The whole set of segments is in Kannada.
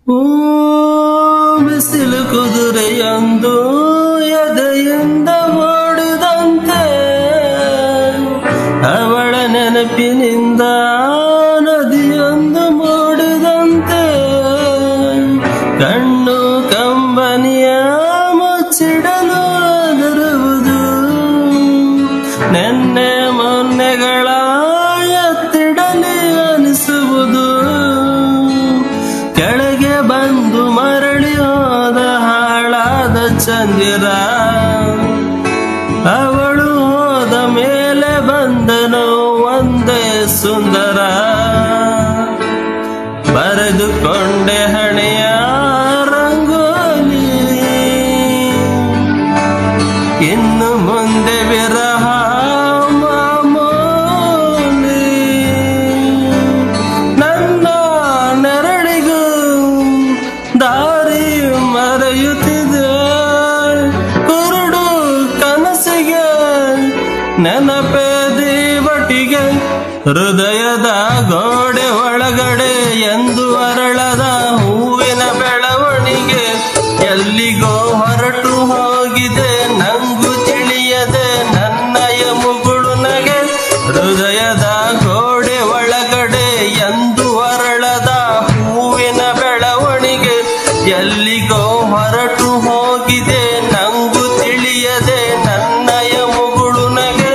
ಓ ಬಿಸಿಲು ಕುದುರೆಯೊಂದು ಎದೆಯಿಂದ ಓಡಿದಂತೆ ಅವಳ ನೆನಪಿನಿಂದ ನದಿಯೊಂದು ಮೂಡಿದಂತೆ ಕಣ್ಣು ಕಂಬನಿಯ ಮುಚ್ಚಿಡಲು ಅದರುವುದು ನೆನ್ನೆ ಮೊನ್ನೆಗಳ ಎತ್ತಿಡಲಿ ಅನಿಸುವುದು ಕೆಳಗೆ ಬಂದು ಮರಳಿ ಹೋದ ಹಾಳಾದ ಚಂದಿರ ಅವಳು ಹೋದ ಮೇಲೆ ಬಂದನು ಒಂದೇ ಸುಂದರ ಬರೆದುಕೊಂಡೆ ಹಣೆಯ ರಂಗೋಲಿ ಇನ್ನು ಮುಂದೆ ವಿರಹ ಮಾಮೂಲಿ ನನ್ನ ನೆರಳಿಗೂ ದಾರಿ ಮರೆಯುತ್ತಿದೆ ಕುರುಡು ಕನಸಿಗೆ ನೆನಪೇ ದೀವಟಿಗೆ ಹೃದಯದ ಗೋಡೆ ಒಳಗಡೆ ಎಂದು ಅರಳದ ಹೂವಿನ ಬೆಳವಣಿಗೆ ಎಲ್ಲಿಗೋ ಹೊರಟು ಹೋಗಿದೆ ನಂಗು ತಿಳಿಯದೆ ನನ್ನಯ ಮುಗುಳು ನಗೆ ಹೃದಯದ ಗೋಡೆ ಒಳಗಡೆ ಎಂದು ಅರಳದ ಹೂವಿನ ಬೆಳವಣಿಗೆ ಎಲ್ಲಿಗೋ ಹೊರಟು ಹೋಗಿದೆ ನಂಗು ತಿಳಿಯದೆ ನನ್ನಯ ಮುಗುಳು ನಗೆ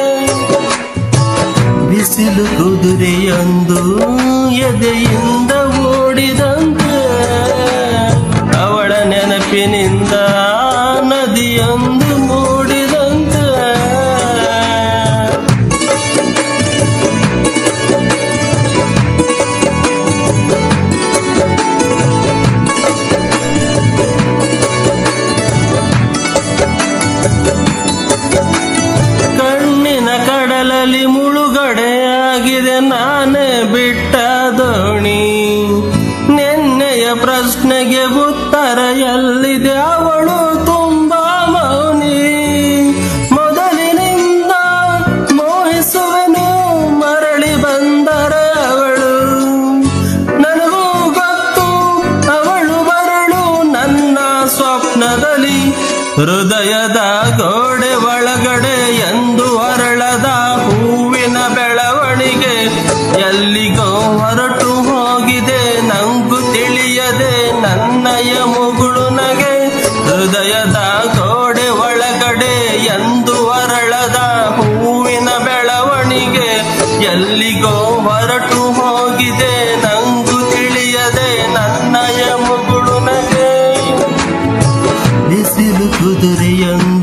ಬಿಸಿಲು ಕುದುರೆಯೊಂದು ಎದೆಯಿಂದ ಓಡಿದಂತೆ ಅವಳ ನೆನಪಿನಿಂದ ನದಿಯೊಂದು ಮೂಡಿದಂತೆ ಕಣ್ಣಿನ ಕಡಲಲ್ಲಿ ಮುಳುಗಡೆಯಾಗಿದೆ ನಾನೇ ಬಿಟ್ಟ ದೋಣಿ ನಿನ್ನೆಯ ಪ್ರಶ್ನೆಗೆ ಉತ್ತರ ಎಲ್ಲಿದೆ ಅವಳು ತುಂಬಾ ಮೌನಿ ಮೊದಲಿನಿಂದ ಮೋಹಿಸುವೆನು ಮರಳಿ ಬಂದರೆ ಅವಳು ನನಗೂ ಗೊತ್ತು ಅವಳು ಬರಳು ನನ್ನ ಸ್ವಪ್ನದಲ್ಲಿ ಹೃದಯದ ಗೋಡೆ ಒಳಗಡೆ ಎಂದು ಅರಳದ ಹೂವಿನ ಬೆಳವಣಿಗೆ ಎಲ್ಲಿಗೋ ಹೊರಟು ಹೋಗಿದೆ ನಂಗು ತಿಳಿಯದೆ ನನ್ನಯ ಮುಗುಳು ನಗೆ ಹೃದಯದ ಗೋಡೆ ಒಳಗಡೆ ಎಂದು ಅರಳದ ಹೂವಿನ ಬೆಳವಣಿಗೆ ಎಲ್ಲಿಗೋ ಹೊರಟು ಹೋಗಿದೆ ನಂಗು ತಿಳಿಯದೆ ನನ್ನಯ ಮುಗುಳು ನಗೆ ಬಿಸಿಲು ಕುದುರೆಯೊಂದು